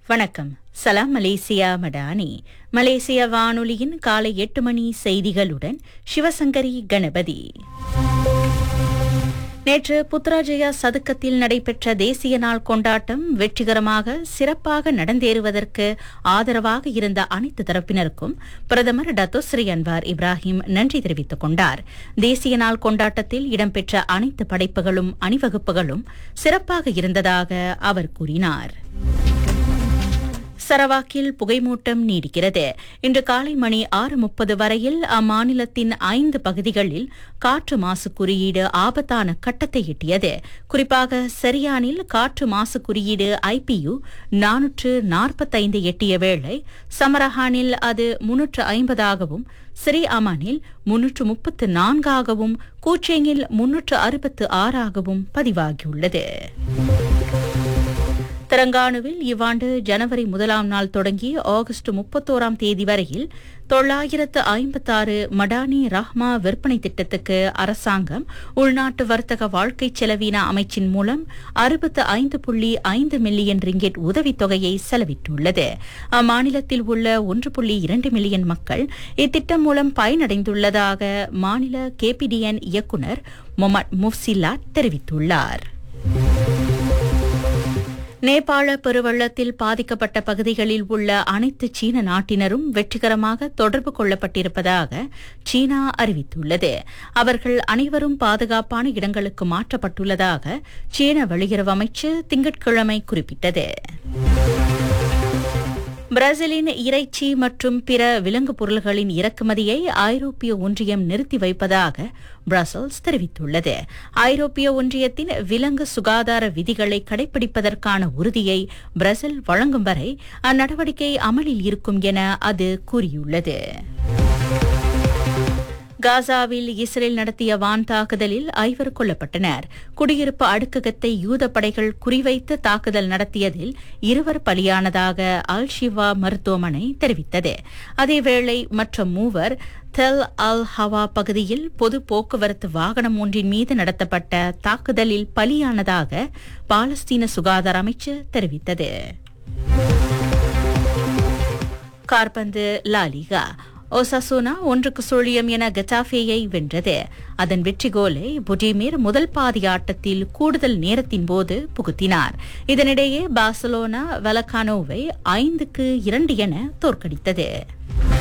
வணக்கம் சலாம் மலேசியா மடானி மலேசிய வானொலியின் காலை எட்டு மணி செய்திகளுடன் சிவசங்கரி கணபதி நேற்று புத்ராஜயா சதுக்கத்தில் நடைபெற்ற தேசிய நாள் கொண்டாட்டம் வெற்றிகரமாக சிறப்பாக நடந்தேறுவதற்கு ஆதரவாக இருந்த அனைத்து தரப்பினருக்கும் பிரதமர் டத்தோ ஸ்ரீ அன்வார் இப்ராஹிம் நன்றி தெரிவித்துக் கொண்டார் தேசிய நாள் கொண்டாட்டத்தில் இடம்பெற்ற அனைத்து படைப்புகளும் அணிவகுப்புகளும் சிறப்பாக இருந்ததாக அவர் கூறினார் சரவாக்கில் புகைமூட்டம் நீடிக்கிறது இன்று காலை மணி ஆறு முப்பது வரையில் அம்மாநிலத்தின் ஐந்து பகுதிகளில் காற்று மாசு குறியீடு ஆபத்தான கட்டத்தை எட்டியது குறிப்பாக சரியானில் காற்று மாசு குறியீடு ஐபியு நானூற்று நாற்பத்தைந்து எட்டிய வேளை சமரஹானில் அது முன்னூற்று ஐம்பதாகவும் ஸ்ரீ அமானில் முன்னூற்று முப்பத்து நான்காகவும் கூச்சேங்கில் முன்னூற்று அறுபத்து ஆறாகவும் பதிவாகியுள்ளது தெலங்கானுவில் இவ்வாண்டு ஜனவரி முதலாம் நாள் தொடங்கி ஆகஸ்ட் முப்பத்தோராம் தேதி வரையில் தொள்ளாயிரத்து ஐம்பத்தாறு மடானி ரஹ்மா விற்பனை திட்டத்துக்கு அரசாங்கம் உள்நாட்டு வர்த்தக வாழ்க்கை செலவின அமைச்சின் மூலம் அறுபத்து ஐந்து புள்ளி ஐந்து மில்லியன் ரிங்கெட் உதவித்தொகையை செலவிட்டுள்ளது அம்மாநிலத்தில் உள்ள ஒன்று புள்ளி இரண்டு மில்லியன் மக்கள் இத்திட்டம் மூலம் பயனடைந்துள்ளதாக மாநில கேபிடிஎன் இயக்குநர் மொமட் முஃப்சில்லா தெரிவித்துள்ளார் நேபாள பெருவெள்ளத்தில் பாதிக்கப்பட்ட பகுதிகளில் உள்ள அனைத்து சீன நாட்டினரும் வெற்றிகரமாக தொடர்பு கொள்ளப்பட்டிருப்பதாக சீனா அறிவித்துள்ளது அவர்கள் அனைவரும் பாதுகாப்பான இடங்களுக்கு மாற்றப்பட்டுள்ளதாக சீன வெளியுறவு அமைச்சு திங்கட்கிழமை குறிப்பிட்டது பிரேசிலின் இறைச்சி மற்றும் பிற விலங்குப் பொருள்களின் இறக்குமதியை ஐரோப்பிய ஒன்றியம் நிறுத்தி வைப்பதாக பிரசல்ஸ் தெரிவித்துள்ளது ஐரோப்பிய ஒன்றியத்தின் விலங்கு சுகாதார விதிகளை கடைபிடிப்பதற்கான உறுதியை பிரேசில் வழங்கும் வரை அந்நடவடிக்கை அமலில் இருக்கும் என அது கூறியுள்ளது காசாவில் இஸ்ரேல் நடத்திய வான் தாக்குதலில் ஐவர் கொல்லப்பட்டனர் குடியிருப்பு அடுக்ககத்தை யூத படைகள் குறிவைத்து தாக்குதல் நடத்தியதில் இருவர் பலியானதாக அல் ஷிவா மருத்துவமனை தெரிவித்தது அதேவேளை மற்ற மூவர் தெல் அல் ஹவா பகுதியில் பொது போக்குவரத்து வாகனம் ஒன்றின் மீது நடத்தப்பட்ட தாக்குதலில் பலியானதாக பாலஸ்தீன சுகாதார அமைச்சு தெரிவித்தது கார்பந்து லாலிகா ஒசாசோனா ஒன்றுக்கு சுழியம் என கெட்டாஃபேயை வென்றது அதன் வெற்றி கோலை புடிமீர் முதல் பாதி ஆட்டத்தில் கூடுதல் நேரத்தின் போது புகுத்தினார் இதனிடையே பார்சலோனா வெலகானோவை ஐந்துக்கு இரண்டு என தோற்கடித்தது